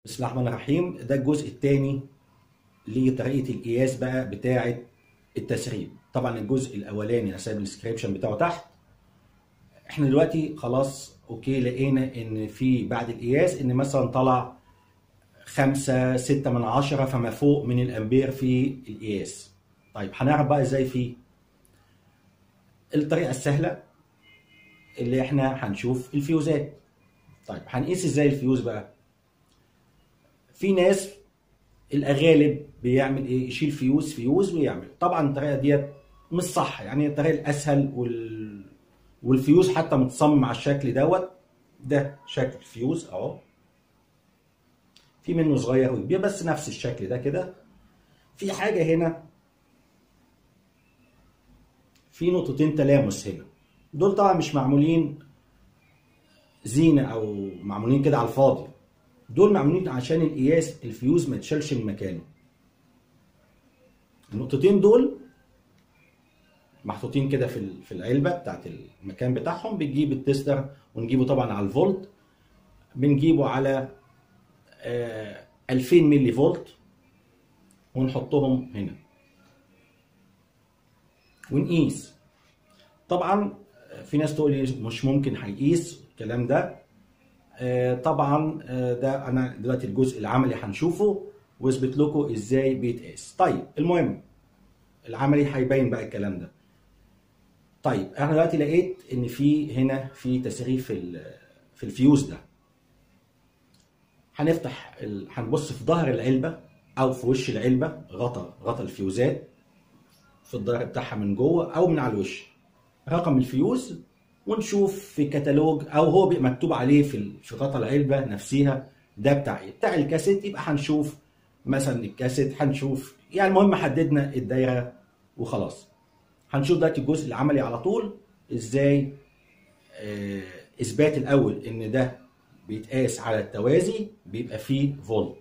بسم الله الرحمن الرحيم ده الجزء الثاني لطريقه القياس بقى بتاعه التسريب طبعا الجزء الاولاني هسيب الديسكريبشن بتاعه تحت احنا دلوقتي خلاص اوكي لقينا ان في بعد القياس ان مثلا طلع خمسة ستة من عشرة فما فوق من الامبير في القياس طيب هنعرف بقى ازاي فيه الطريقه السهله اللي احنا هنشوف الفيوزات طيب هنقيس ازاي الفيوز بقى في ناس الاغالب بيعمل ايه يشيل فيوز فيوز ويعمل طبعا الطريقه ديت مش صح يعني الطريقه الاسهل وال... والفيوز حتى متصمم على الشكل دوت ده شكل الفيوز اهو في منه صغير وكبير بس نفس الشكل ده كده في حاجه هنا في نقطتين تلامس هنا دول طبعا مش معمولين زينه او معمولين كده على الفاضي دول معمولين عشان القياس الفيوز ما يتشالش من مكانه النقطتين دول محطوطين كده في في العلبه بتاعت المكان بتاعهم بنجيب التستر ونجيبه طبعا على الفولت بنجيبه على 2000 ملي فولت ونحطهم هنا ونقيس طبعا في ناس تقول لي مش ممكن هيقيس الكلام ده طبعا ده انا دلوقتي الجزء العملي هنشوفه واثبت لكم ازاي بيتقاس طيب المهم العملي هيبين بقى الكلام ده طيب انا دلوقتي لقيت ان في هنا في تسريب في في الفيوز ده هنفتح ال... هنبص في ظهر العلبه او في وش العلبه غطا غطا الفيوزات في الظهر بتاعها من جوه او من على الوش رقم الفيوز ونشوف في كتالوج او هو بيبقى مكتوب عليه في في غطا العلبه نفسها ده بتاع ايه بتاع الكاسيت يبقى هنشوف مثلا الكاسيت هنشوف يعني المهم حددنا الدايره وخلاص هنشوف دلوقتي الجزء العملي على طول ازاي آه اثبات الاول ان ده بيتقاس على التوازي بيبقى فيه فولت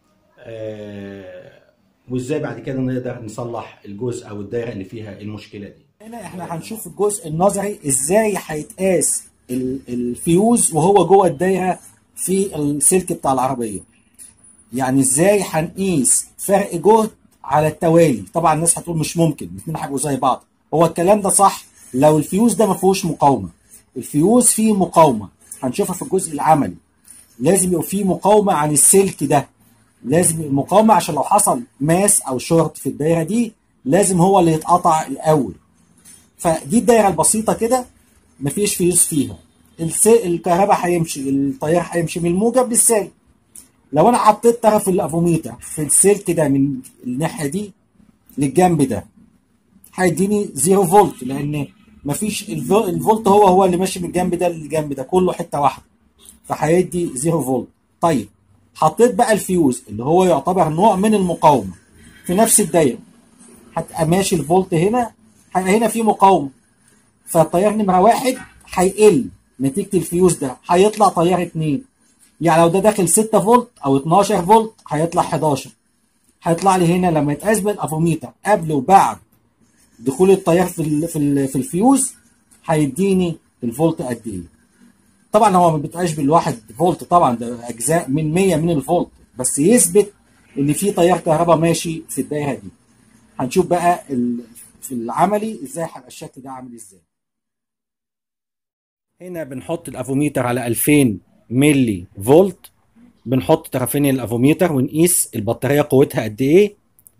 آه وازاي بعد كده نقدر نصلح الجزء او الدايره اللي فيها المشكله دي هنا احنا هنشوف الجزء النظري ازاي هيتقاس الفيوز وهو جوه الدايره في السلك بتاع العربيه يعني ازاي هنقيس فرق جهد على التوالي طبعا الناس هتقول مش ممكن الاثنين هيبقوا زي بعض هو الكلام ده صح لو الفيوز ده ما فيهوش مقاومه الفيوز فيه مقاومه هنشوفها في الجزء العملي لازم يبقى فيه مقاومه عن السلك ده لازم المقاومه عشان لو حصل ماس او شورت في الدايره دي لازم هو اللي يتقطع الاول فدي الدايره البسيطه كده مفيش فيوز فيها الكهرباء هيمشي التيار هيمشي من الموجب للسالب لو انا حطيت طرف الافوميتر في السلك ده من الناحيه دي للجنب ده هيديني زيرو فولت لان مفيش الفولت هو هو اللي ماشي من الجنب ده للجنب ده كله حته واحده فهيدي زيرو فولت طيب حطيت بقى الفيوز اللي هو يعتبر نوع من المقاومه في نفس الدايره هتبقى ماشي الفولت هنا هيبقى هنا في مقاومه فالتيار نمره واحد هيقل نتيجه الفيوز ده هيطلع تيار اتنين يعني لو ده داخل 6 فولت او 12 فولت هيطلع 11 هيطلع لي هنا لما يتقاس بالافوميتر قبل وبعد دخول التيار في ال في ال في الفيوز هيديني الفولت قد ايه طبعا هو ما بيتقاش بالواحد فولت طبعا ده اجزاء من 100 من الفولت بس يثبت ان في تيار كهرباء ماشي في الدايره دي هنشوف بقى في العملي ازاي هيبقى الشكل ده عامل ازاي هنا بنحط الافوميتر على 2000 ملي فولت بنحط طرفين الافوميتر ونقيس البطاريه قوتها قد ايه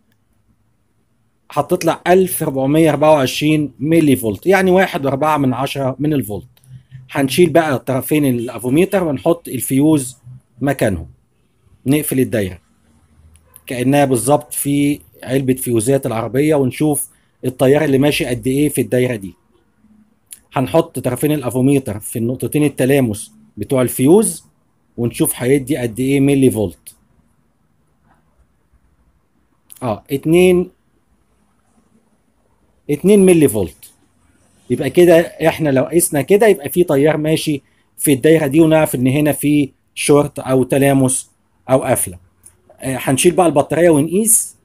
هتطلع 1424 ملي فولت يعني واحد واربعة من عشرة من الفولت هنشيل بقى طرفين الافوميتر ونحط الفيوز مكانهم نقفل الدايره كانها بالظبط في علبه فيوزات العربيه ونشوف التيار اللي ماشي قد ايه في الدايره دي هنحط طرفين الافوميتر في النقطتين التلامس بتوع الفيوز ونشوف هيدي قد ايه ملي فولت اه 2 2 ملي فولت يبقى كده احنا لو قسنا كده يبقى في تيار ماشي في الدايره دي ونعرف ان هنا في شورت او تلامس او قفله آه هنشيل بقى البطاريه ونقيس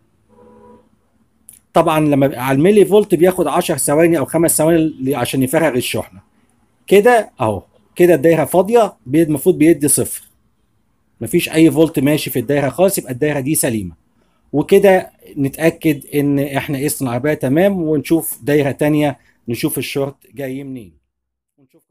طبعا لما على الملي فولت بياخد 10 ثواني او 5 ثواني عشان يفرغ الشحنه كده اهو كده الدايره فاضيه المفروض بيدي صفر مفيش اي فولت ماشي في الدايره خالص يبقى الدايره دي سليمه وكده نتاكد ان احنا قسنا العربيه تمام ونشوف دايره تانية نشوف الشورت جاي منين ونشوف